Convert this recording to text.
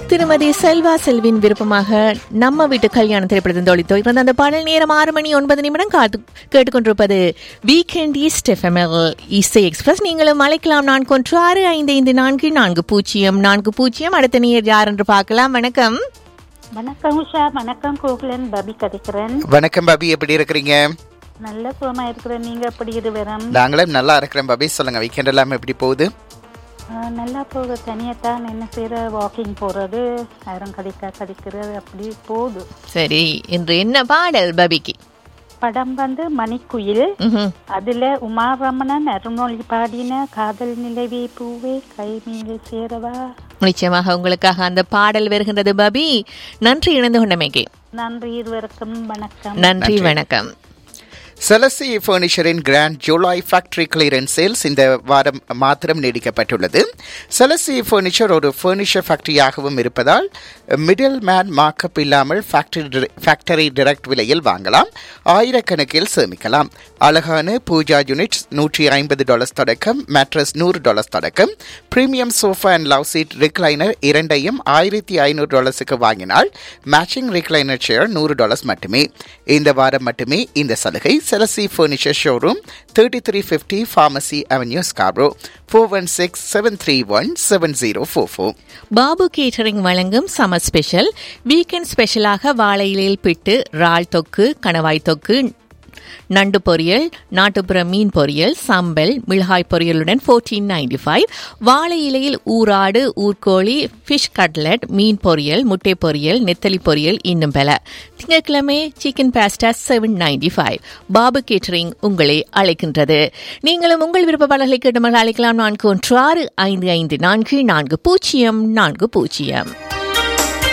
திருமதி செல்வா செல்வின் விருப்பமாக நம்ம வீட்டு கல்யாண திரைப்படத்தின் தொழில் இருந்த அந்த பாடல் நேரம் ஆறு மணி ஒன்பது நிமிடம் காத்து கேட்டுக்கொண்டிருப்பது வீக்கெண்ட் ஈஸ்ட் எஃப்எம்எல் இசை எக்ஸ்பிரஸ் நீங்களும் அழைக்கலாம் நான்கு ஒன்று ஆறு ஐந்து ஐந்து நான்கு நான்கு பூஜ்ஜியம் நான்கு பூஜ்ஜியம் அடுத்த நேர் யார் என்று பார்க்கலாம் வணக்கம் வணக்கம் உஷா வணக்கம் கோகுலன் பபி கதைக்கிறேன் வணக்கம் பாபி எப்படி இருக்கிறீங்க நல்ல சுகமா இருக்கிறேன் நீங்க எப்படி இருவரும் நாங்களும் நல்லா இருக்கிறோம் பாபி சொல்லுங்க வீக்கெண்ட் எல்லாம் எப்படி போகுது ஆஹ், நல்லா போகுது தனியத்தான் என்ன செய்யற வாக்கிங் போறது நேரம் கடிக்க கடிக்கிறது அப்படி போகுது சரி இன்று என்ன பாடல் பபிக்கு படம் வந்து மணிக்குயில் ம்ஹும். அதுல உமா ரமணன் அருணொழி பாடின காதல் நிலவே பூவே கை மீது சேரவா நிச்சயமாக உங்களுக்காக அந்த பாடல் வருகின்றது பபி நன்றி இணைந்து கொண்டமைக்கு நன்றி இருவருக்கும் வணக்கம் நன்றி வணக்கம் செலசி ஃபர்னிச்சரின் grand July factory clearance sales இந்த வாரம் மாத்திரம் நீடிக்கப்பட்டுள்ளது செலசி ஃபர்னிச்சர் ஒரு ஃபர்னிச்சர் ஃபேக்டரியாகவும் இருப்பதால் மிடில் மேன் மார்க்கப் இல்லாமல் ஃபேக்டரி ஃபேக்டரி டைரக்ட் விலையில் வாங்கலாம் ஆயிரக்கணக்கில் சேமிக்கலாம் அழகான பூஜா யூனிட்ஸ் நூற்றி ஐம்பது டாலர்ஸ் தொடக்கம் மேட்ரஸ் நூறு டாலர்ஸ் தொடக்கம் premium sofa and love seat recliner இரண்டையும் ஆயிரத்தி ஐநூறு டாலர்ஸுக்கு வாங்கினால் மேட்சிங் ரிக்ளைனர் சேர் நூறு டாலர்ஸ் மட்டுமே இந்த வாரம் மட்டுமே இந்த சலுகை செலசி furniture showroom thirty three fifty pharmacy avenue Scarborough four one six seven three one seven zero four four Babu catering வழங்கும் சம்மர் ஸ்பெஷல் வீக்கெண்ட் ஸ்பெஷலாக வாழை இலையில் பிட்டு இறால் தொக்கு கணவாய் தொக்கு நண்டு பொரியல் நாட்டுப்புற மீன் பொரியல் சம்பல் மிளகாய் பொரியலுடன் ஃபோர்டீன் நைன்டி ஃபைவ் வாழை இலையில் ஊராடு ஊர்கோழி ஃபிஷ் கட்லட் மீன் பொரியல் முட்டை பொரியல் நெத்தலி பொரியல் இன்னும் பல திங்கட்கிழமை chicken pasta seven ninety five Babu catering உங்களை அழைக்கின்றது நீங்களும் உங்கள் விருப்ப பாடல்களை கேட்டு அழைக்கலாம் நான்கு ஒன்று ஆறு ஐந்து ஐந்து நான்கு நான்கு பூஜ்ஜியம் நான்கு பூஜ்ஜியம்